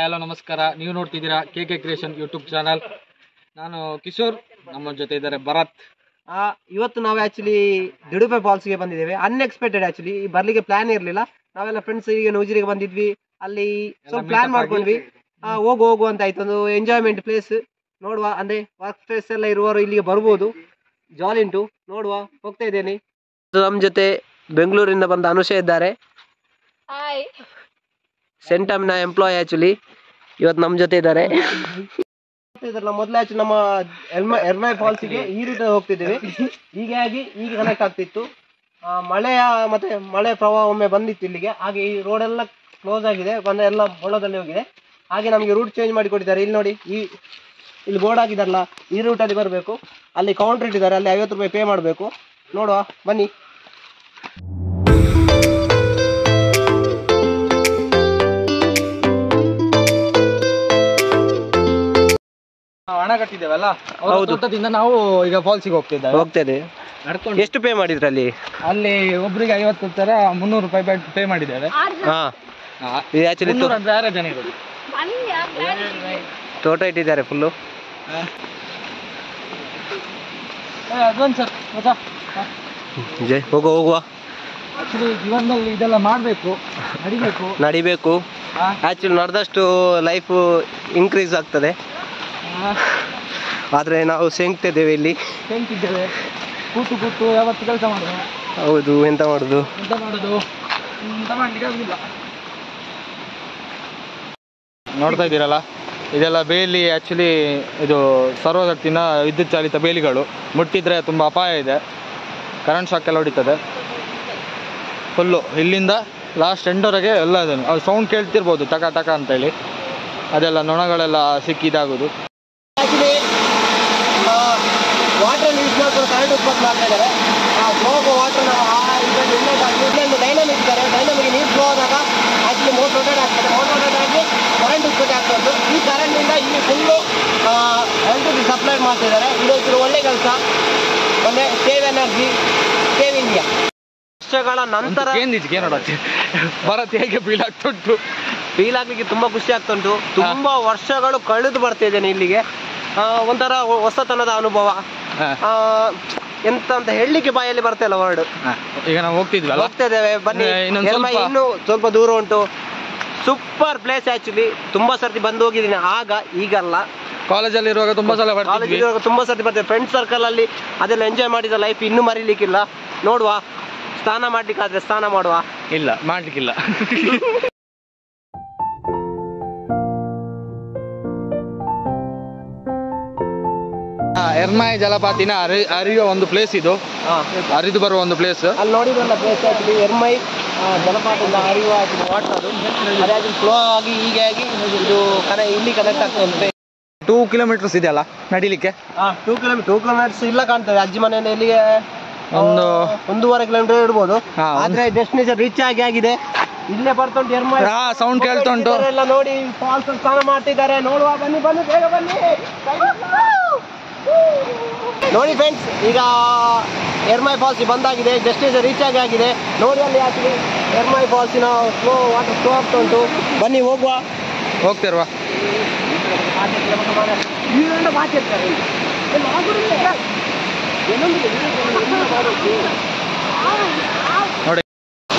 Hi hello ನಮಸ್ಕಾರ ನೀವು ನೋಡ್ತಿದ್ದೀರಾ K K creation YouTube channel ನಾನು ಕಿಶೋರ್ ನಮ್ಮ ಜೊತೆ ಇದ್ದಾರೆ ಭರತ್ ಆ, ಇವತ್ತು ನಾವು ಆಕ್ಚುಲಿ ದಿಡುಪೆ ಫಾಲ್ಸ್ಗೆ ಬಂದಿದ್ದೇವೆ ಅನ್ಎಕ್ಸ್ಪೆಕ್ಟೆಡ್ ಆಕ್ಚುಲಿ ಬರ್ಲಿಕ್ಕೆ ಪ್ಲಾನ್ ಇರಲಿಲ್ಲ ನಾವೆಲ್ಲ ಫ್ರೆಂಡ್ಸ್ ಈಗ ನೂಜಿರಿಗೆ ಬಂದಿದ್ವಿ ಅಲ್ಲಿ ಸ್ವಲ್ಪ ಪ್ಲಾನ್ meetup ಮಾಡ್ಕೊಂಡ್ವಿ ಆ, ಹೋಗು ಹೋಗು ಅಂತ ಆಯ್ತು ಒಂದು ಎಂಜಾಯ್ಮೆಂಟ್ ಪ್ಲೇಸ್ ನೋಡುವ ಅಂದ್ರೆ ವರ್ಕ್ ಸ್ಟ್ರೆಸ್ ಎಲ್ಲ ಇರುವವರು ಇಲ್ಲಿಗೆ ಬರ್ಬೋದು ಜಾಲಿ ಉಂಟು ನೋಡುವ ಹೋಗ್ತಾ ಇದ್ದೇನೆ ನಮ್ಮ ಜೊತೆ ಬೆಂಗಳೂರಿಂದ ಬಂದ ಅನುಷ ಇದ್ದಾರೆ ಹಾಯ್ ಸೆಂಟಮ್ನ ಎಂಪ್ಲಾಯ್ ಆಕ್ಚುಲಿ ಇವತ್ತು ನಮ್ಮ ಜೊತೆ ಇದ್ದಾರೆ ಮೊದಲೇ ಆಕ್ಚುಲಿ ನಮ್ಮ ಎರ್ಮ ಎರ್ಮೈ ಫಾಲ್ಸ್ಗೆ ಈ ರೂಟ್ ಹೋಗ್ತಿದ್ದೇವೆ ಹೀಗಾಗಿ ಈಗ ಕನೆಕ್ಟ್ ಆಗ್ತಿತ್ತು ಆ, ಮಳೆಯ ಮತ್ತೆ ಮಳೆ ಪ್ರವಾಹ ಒಮ್ಮೆ ಬಂದಿತ್ತು ಇಲ್ಲಿಗೆ ಹಾಗೆ ಈ ರೋಡ್ ಎಲ್ಲ ಕ್ಲೋಸ್ ಆಗಿದೆ ಬಂದ ಎಲ್ಲ ಹೊಳದಲ್ಲಿ ಹೋಗಿದೆ ಹಾಗೆ ನಮಗೆ ರೂಟ್ ಚೇಂಜ್ ಮಾಡಿ ಕೊಟ್ಟಿದ್ದಾರೆ ಇಲ್ಲಿ ನೋಡಿ ಈ ಇಲ್ಲಿ ಬೋರ್ಡ್ ಹಾಕಿದಾರಲ್ಲ ಈ ರೂಟಲ್ಲಿ ಬರಬೇಕು ಅಲ್ಲಿ ಕೌಂಟರ್ ಇಟ್ಟಿದ್ದಾರೆ ಅಲ್ಲಿ ಐವತ್ತು ರೂಪಾಯಿ ಪೇ ಮಾಡಬೇಕು ನೋಡುವ ಬನ್ನಿ ನಾವು ಹಣ ಕಟ್ಟಿದ್ದೇವಲ್ಲ ಅವ್ರ ಹೌದು. ತೋಟದಿಂದ ನಾವು ಈಗ ಫಾಲ್ಸಿಗೆ ಹೋಗ್ತಿದ್ದೇವೆ ಹೋಗ್ತೇನೆ ನಡ್ಕೊಂಡು ಎಷ್ಟು ಪೇ ಮಾಡಿದ್ರಿ ಅಲ್ಲಿ ಅಲ್ಲಿ ಒಬ್ರಿಗೆ ಐವತ್ತು ತರ ಮುನ್ನೂರು ರೂಪಾಯಿ ಪೇ ಮಾಡಿದ್ದೇವೆ ಹಾ ಇದು ಆಕ್ಚುಲಿ ಮುನ್ನೂರು ಅಂದ್ರೆ ಆರೇ ಜನ ಇರೋದು ತೋಟ ಇಟ್ಟಿದ್ದಾರೆ ಫುಲ್ಲು ಅದೊಂದು ಸರ್ ಗೊತ್ತಾ ಜೈ ಹೋಗುವ ಹೋಗುವ ಆಕ್ಚುಲಿ ಜೀವನದಲ್ಲಿ ಇದೆಲ್ಲ ಮಾಡಬೇಕು ನಡಿಬೇಕು ನಡಿಬೇಕು ಆ, ಆಕ್ಚುಲಿ ನಡೆದಷ್ಟು ಲೈಫ್ ಇನ್ಕ್ರೀಸ್ ಆಗ್ತದೆ ಆ, ಆದರೆ ನಾವು ಸೆಂಗ್ತಿದ್ದೇವೆ ಇಲ್ಲಿ ತೆಂಕಿದ್ದೇವೆ ಕೂತು ಕೂತು ಯಾವತ್ತು ಕೆಲಸ ಮಾಡೋದು ಹೌದು ಎಂತ ಮಾಡುದು ಎಂತ ಮಾಡೋದು ಎಂತ ಮಾಡ್ಲಿಕ್ಕೆ ಆಗುದಿಲ್ಲ ನೋಡ್ತಾ ಇದ್ದೀರಲ್ಲ ಇದೆಲ್ಲ ಬೇಲಿ ಆ್ಯಕ್ಚುಲಿ ಇದು ಸರ್ವಶಕ್ತಿನ ವಿದ್ಯುತ್ ಚಾಲಿತ ಬೇಲಿಗಳು ಮುಟ್ಟಿದ್ರೆ ತುಂಬ ಅಪಾಯ ಇದೆ ಕರೆಂಟ್ ಶಾಕ್ ಎಲ್ಲ ಹೊಡಿತದೆ ಫುಲ್ಲು ಇಲ್ಲಿಂದ ಲಾಸ್ಟ್ ಎಂಡವರೆಗೆ ಎಲ್ಲ ಅದನ್ನು ಅದು ಸೌಂಡ್ ಕೇಳ್ತಿರ್ಬೋದು ಟಕ ಟಕ ಅಂತೇಳಿ ಅದೆಲ್ಲ ನೊಣಗಳೆಲ್ಲ ಸಿಕ್ಕಿದಾಗೋದು ಆಕ್ಚುಲಿ ವಾಟರ್ ಯೂಸ್ ಮಾಡ್ಕೊಂಡು ಕರೆಂಟ್ ಉತ್ಪತ್ತಿ ಮಾಡ್ತಾ ಇದ್ದಾರೆ ಫ್ಲೋ ವಾಟರ್ ಇಲ್ಲೊಂದು ಡೈನಮಿಕ್ ಇದ್ದಾರೆ ಡೈನಮಿಕ್ ನೀರು ಫ್ಲೋ ಆದಾಗ ಆಕ್ಚುಲಿ ಮೋಟರ್ ರೊಟೇಟ್ ಆಗ್ತದೆ ಮೋಟರ್ ರೊಟೇಟ್ ಆಗಿ ಕರೆಂಟ್ ಉತ್ಪತ್ತಿ ಆಗ್ತಾ ಉಂಟು ಈ ಕರೆಂಟಿಂದ ಇಲ್ಲಿ ಫುಲ್ಲು ಎಲೆಕ್ಟ್ರಿಸಿಟಿ ಸಪ್ಲೈ ಮಾಡ್ತಾ ಇದ್ದಾರೆ ಇದು ಇದು ಒಳ್ಳೆ ಕೆಲಸ ಅಂದರೆ ಸೇವ್ ಎನರ್ಜಿ ಸೇವ್ ಇಂಡಿಯಾ ವರ್ಷಗಳ ನಂತರ ಕೇಂದಿಜ್ಗೆ ನೋಡಕ್ಕೆ ಭರತ್ ಹೇಗೆ ಫೀಲ್ ಆಗ್ತುಂಟು ಫೀಲ್ ಆಗ್ಲಿಕ್ಕೆ ತುಂಬಾ ಖುಷಿ ಆಗ್ತಾ ಉಂಟು ತುಂಬಾ ವರ್ಷಗಳು ಕಳೆದು ಬರ್ತಾ ಇದ್ದೇನೆ ಇಲ್ಲಿಗೆ ಆ, ಒಂಥರ ಹೊಸತನದ ಅನುಭವ ಹಾ. ಆ, ಎಂತ ಅಂತ ಹೇಳಲಿಕ್ಕೆ ಬಾಯಲ್ಲಿ ಬರ್ತಾ ಇಲ್ಲ ವರ್ಡ್ ಹಾ, ಈಗ ನಾವು ಹೋಗ್ತಿದ್ವಲ್ಲ ಹೋಗ್ತಾ ಇದ್ದೇವೆ ಬನ್ನಿ ಏ, ಇನ್ನೊಂದ್ ಎರ್ಮೈ ಸ್ವಲ್ಪ- ಇನ್ನೂ ಸ್ವಲ್ಪ ದೂರ ಉಂಟು ಸೂಪರ್ ಪ್ಲೇಸ್ ಆಕ್ಚುಲಿ ತುಂಬಾ ಸರ್ತಿ ಬಂದು ಹೋಗಿದ್ದೀನಿ ಆಗ ಈಗಲ್ಲ ಕಾಲೇಜಲ್ಲಿ ಇರುವಾಗ ತುಂಬಾ ಸಲ ಕಾಲೇಜ್ ಬರ್ತಿದ್ವಿ ಇರುವಾಗ ತುಂಬಾ ಸರ್ತಿ ಬರ್ತೇವೆ ಫ್ರೆಂಡ್ ಸರ್ಕಲ್ ಅಲ್ಲಿ ಅದೆಲ್ಲ ಎಂಜಾಯ್ ಮಾಡಿದ ಲೈಫ್ ಇನ್ನೂ ಮರೀಲಿಕ್ಕಿಲ್ಲ ನೋಡುವ ಸ್ನಾನ ಮಾಡ್ಲಿಕ್ಕಾದ್ರೆ ಸ್ನಾನ ಮಾಡುವ ಇಲ್ಲ ಮಾಡ್ಲಿಕ್ಕಿಲ್ಲ ಆ, ಎರ್ಮಾಯಿ ಜಲಪಾತಿನ ಹರಿ ಹರಿಯುವ ಒಂದು ಪ್ಲೇಸ್ ಇದು ಹರಿದು ಬರುವ ಒಂದು ಪ್ಲೇಸ್ ಅಲ್ಲಿ ನೋಡಿದ್ರಲ್ಲ ಪ್ಲೇಸ್ ಆಕ್ಚುಲಿ ಎರ್ಮೈ ಆ, ಜಲಪಾತದಿಂದ ಹರಿಯುವ ವಾಟರ್ ಅದು ಅದಾಗಿ ಫ್ಲೋ ಆಗಿ ಹೀಗೆ ಆಗಿ ಇದು ಕನೆ ಇಲ್ಲಿ ಕನೆಕ್ಟ್ ಆಗ್ತಾ ಉಂಟು ಟೂ ಕಿಲೋಮೀಟರ್ಸ್ ಇದೆಯಲ್ಲ ನಡಿಲಿಕ್ಕೆ ಟೂ ಕಿಲೋಮೀಟರ್ ಟೂ ಕಿಲೋಮೀಟರ್ಸ್ ಇಲ್ಲ ಕಾಣ್ತದೆ ಅಜ್ಜಿ ಮನೆಯಿಂದ ಇಲ್ಲಿಗೆ ಒಂದು ಆ, ಒಂದೂವರೆ ಕಿಲೋಮೀಟರ್ ಇಡ್ಬೋದು ಹಾ, ಒಂದು- ಆದ್ರೆ ಡೆಸ್ಟಿನೇಷನ್ ರೀಚ್ ಆಗಿ ಆಗಿದೆ ಇಲ್ಲೇ ಬರ್ತುಂಟು ಎರ್ಮೈ ಹಾ ಸೌಂಡ್ ಕೇಳ್ತಾ ಉಂಟು ಎಲ್ಲ ನೋಡಿ ಫಾಲ್ಸ್ ಸ್ನಾನ ಮಾಡ್ತಿದ್ದಾರೆ ನೋಡುವ ಬನ್ನಿ ಬನ್ನಿ ಬೇಗ ಬನ್ನಿ ನೋಡಿ ಫ್ರೆಂಡ್ಸ್ ಈಗ ಎರ್ಮೈ ಫಾಲ್ಸ್ ಬಂದಾಗಿದೆ ಡೆಸ್ಟಿನೇಷನ್ ರೀಚ್ ಆಗಿ ಆಗಿದೆ ನೋಡಿ ಅಲ್ಲಿ ಆಕ್ಚುಲಿ ಎರ್ಮೈ ಫಾಲ್ಸಿನ ಫ್ಲೋ ವಾಟರ್ ಫ್ಲೋ ಆಗ್ತಾ ಉಂಟು ಬನ್ನಿ ಹೋಗುವ ಹೋಗ್ತಿರುವ ಇಲ್ಲಿಂದ ಮಾತಾಡ್ತಾರೆ ಏನು ಆಗುದಿಲ್ಲ. ಏನೊಂದು ಏನೊಂದು ಮಾಡೋದು. ನೋಡಿ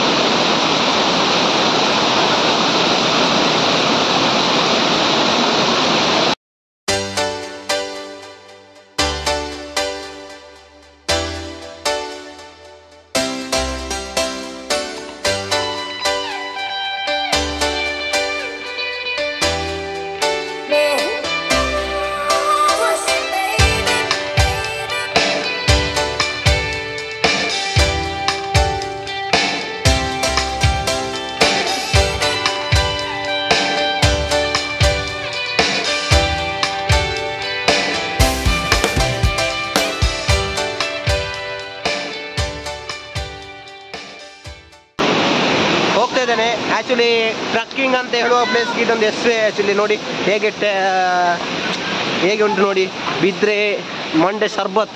ಹೋಗ್ತಾ ಇದ್ದೇನೆ ಆಕ್ಚುಲಿ ಟ್ರಕ್ಕಿಂಗ್ ಅಂತ ಹೇಳುವ ಪ್ಲೇಸ್ಗೆ ಇದೊಂದು ಹೆಸರು ಆಕ್ಚುಲಿ ನೋಡಿ ಹೇಗೆ ಟ- ಹೇಗೆ ಉಂಟು ನೋಡಿ ಬಿದ್ರೆ ಮಂಡೆ ಶರ್ಬತ್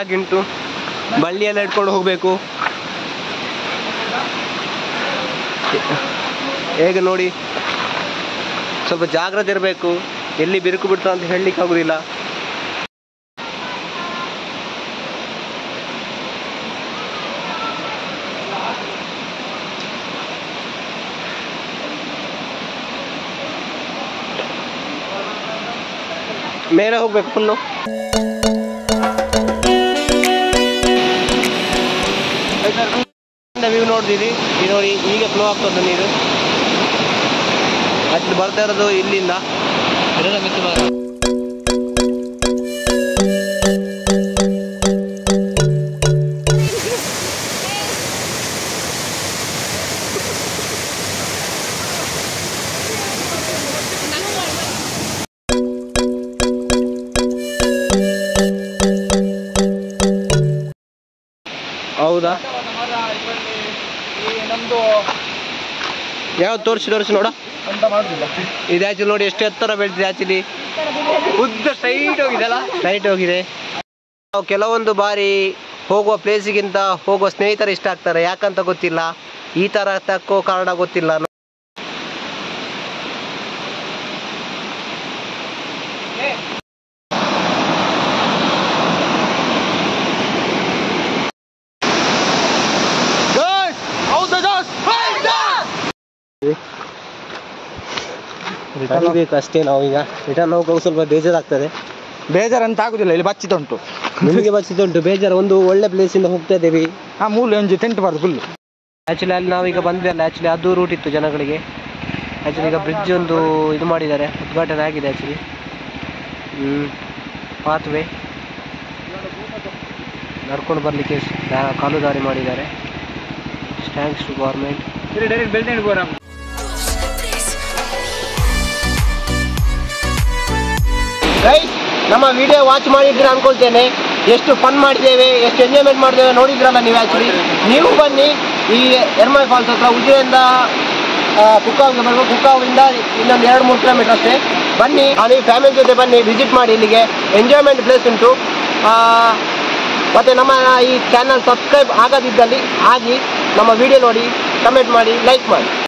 ಕೆರಾರಾಗಿ ಉಂಟು ಬಳ್ಳಿಯೆಲ್ಲ ಇಟ್ಕೊಂಡು ಹೋಗಬೇಕು ಹೇಗೆ ನೋಡಿ ಸ್ವಲ್ಪ ಜಾಗ್ರತೆ ಇರಬೇಕು ಎಲ್ಲಿ ಬಿರುಕು ಬಿಡ್ತಾ ಅಂತ ಹೇಳಲಿಕ್ಕೆ ಆಗುದಿಲ್ಲ ಮೇಲೆ ಹೋಗ್ಬೇಕು ಫುಲ್ಲು ವ್ಯೂ ನೋಡ್ತೀರಿ ಈ ನೋಡಿ ಈಗ ಫ್ಲೋ ಆಗ್ತದೆ ನೀರು ಅಲ್ಲಿ ಬರ್ತಾ ಇರೋದು ಇಲ್ಲಿಂದ ಹೌದಾ ನಮ್ದು ಯಾವ್ದು ತೋರಿಸಿ ತೋರಿಸಿ ನೋಡ ಅಂತ ಮಾಡುದಿಲ್ಲ ಇದು ಆಕ್ಚುಲಿ ನೋಡಿ ಎಷ್ಟು ಎತ್ತರ ಬೆಳೆದಿದೆ ಆಕ್ಚುಲಿ ಉದ್ದ ಸ್ಟ್ರೈಟ್ ಹೋಗಿದೆಲ್ಲ ಸ್ಟ್ರೈಟ್ ಹೋಗಿದೆ ನಾವು ಕೆಲವೊಂದು ಬಾರಿ ಹೋಗುವ ಪ್ಲೇಸಿಗಿಂತ ಹೋಗುವ ಸ್ನೇಹಿತರು ಇಷ್ಟ ಆಗ್ತಾರೆ ಯಾಕಂತ ಗೊತ್ತಿಲ್ಲ ಈ ತರ ತಕ್ಕೋ ಕಾರಣ ಗೊತ್ತಿಲ್ಲ ಬೇಕು ಅಷ್ಟೇ ನಾವು ಈಗ ರಿಟರ್ನ್ ಹೋಗುವಾಗ ಸ್ವಲ್ಪ ಬೇಜಾರಾಗ್ತದೆ ಬೇಜಾರಂತ ಆಗುದಿಲ್ಲ ಇಲ್ಲಿ ಬಚ್ಚಿತುಂಟು ನಿಮಗೆ ಬಚ್ಚಿದುಂಟು ಬೇಜಾರು ಒಂದು ಒಳ್ಳೆ ಪ್ಲೇಸಿಂದ ಹೋಗ್ತಾ ಇದ್ದೇವೆ ಆ ಮೂಲೆ ಒಂಜಿ ಟೆಂಟ್ ಬಾರ್ದು ಫುಲ್ ಆ್ಯಕ್ಚುಲಿ ಅಲ್ಲಿ ನಾವೀಗ ಬಂದ್ವಿ ಅಲ್ಲ ಆ್ಯಕ್ಚುಲಿ ಅದು ರೂಟ್ ಇತ್ತು ಜನಗಳಿಗೆ ಆ್ಯಕ್ಚುಲಿ ಈಗ ಬ್ರಿಡ್ಜ್ ಒಂದು ಇದು ಮಾಡಿದ್ದಾರೆ ಉದ್ಘಾಟನೆ ಆಗಿದೆ ಆ್ಯಕ್ಚುಲಿ ಪಾತ್ ವೇ ನಡ್ಕೊಂಡು ಬರಲಿಕ್ಕೆ ಕಾಲು ದಾರಿ ಮಾಡಿದ್ದಾರೆ thanks to government direct Belthangady ಬೋರಾಮ್ ಗೈಸ್ ನಮ್ಮ ವಿಡಿಯೋ ವಾಚ್ ಮಾಡಿದ್ರೆ ಅನ್ಕೊಳ್ತೇನೆ ಎಷ್ಟು ಫನ್ ಮಾಡಿದ್ದೇವೆ ಎಷ್ಟು ಎಂಜಾಯ್ಮೆಂಟ್ ಮಾಡಿದ್ದೇವೆ ನೋಡಿದ್ರಲ್ಲ ನೀವು ಆ್ಯಕ್ಚುಲಿ ನೀವು ಬನ್ನಿ ಈ ಎರ್ಮೈ ಫಾಲ್ಸ್ ಹತ್ರ ಉಜಿರೆಯಿಂದ ಕುಕ್ಕಾವ್ಗೆ ಬರಬೇಕು ಕುಕ್ಕಾವಿಂದ ಇನ್ನೊಂದು ಎರಡು ಮೂರು ಕಿಲೋಮೀಟರ್ ಅಷ್ಟೇ ಬನ್ನಿ ಆ, ನೀವು ಫ್ಯಾಮಿಲಿ ಜೊತೆ ಬನ್ನಿ ವಿಸಿಟ್ ಮಾಡಿ ಇಲ್ಲಿಗೆ ಎಂಜಾಯ್ಮೆಂಟ್ ಪ್ಲೇಸ್ ಉಂಟು ಆ, ಮತ್ತೆ ನಮ್ಮ ಈ ಚಾನಲ್ ಸಬ್ಸ್ಕ್ರೈಬ್ ಆಗದಿದ್ದಲ್ಲಿ ಆಗಿ ನಮ್ಮ ವಿಡಿಯೋ ನೋಡಿ ಕಮೆಂಟ್ ಮಾಡಿ ಲೈಕ್ ಮಾಡಿ